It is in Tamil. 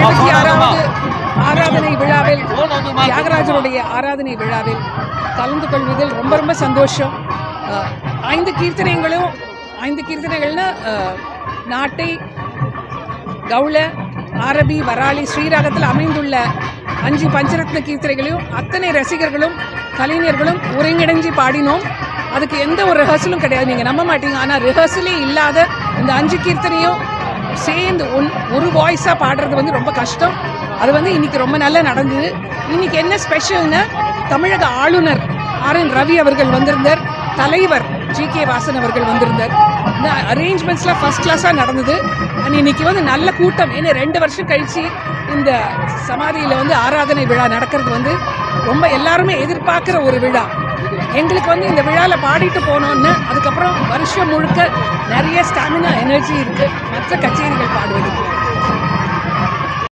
எழுபத்தி ஆறாவது ஆராதனை விழாவில் தியாகராஜருடைய ஆராதனை விழாவில் கலந்து கொள்வதில் ரொம்ப ரொம்ப சந்தோஷம் அஹ், ஐந்து கீர்த்தனைகளும் ஐந்து கீர்த்தனைகள்னா அஹ், நாட்டை கவுள ஆரபி வராளி ஸ்ரீராகத்தில் அமைந்துள்ள அஞ்சு பஞ்சரத்ன கீர்த்தனைகளையும் அத்தனை ரசிகர்களும் கலைஞர்களும் ஒருங்கிணைஞ்சு பாடினோம் அதுக்கு எந்த ஒரு ரிஹர்சலும் கிடையாது நீங்கள் நம்ப மாட்டீங்க ஆனால் ரிஹர்சலே இல்லாத இந்த அஞ்சு கீர்த்தனையும் சேர்ந்து ஒன் ஒரு வாய்ஸாக பாடுறது வந்து ரொம்ப கஷ்டம் அது வந்து இன்னைக்கு ரொம்ப நல்லா நடந்தது இன்னைக்கு என்ன ஸ்பெஷல்னா தமிழக ஆளுநர் ஆர் என் ரவி அவர்கள் வந்திருந்தார் தலைவர் ஜி கே வாசன் அவர்கள் வந்திருந்தார் இந்த அரேஞ்ச்மெண்ட்ஸ்லாம் ஃபர்ஸ்ட் கிளாஸாக நடந்தது அண்ட் இன்னைக்கு வந்து நல்ல கூட்டம் ஏன்னா ரெண்டு வருஷம் கழிச்சு இந்த சமாதியில் வந்து ஆராதனை விழா நடக்கிறது வந்து ரொம்ப எல்லாருமே எதிர்பார்க்குற ஒரு விழா எங்களுக்கு வந்து இந்த விழாவில் பாடிட்டு போனோன்னு அதுக்கப்புறம் வருஷம் முழுக்க நிறைய ஸ்டாமினா எனர்ஜி இருக்குது மற்ற கச்சேரிகள் பாடுவதுக்கு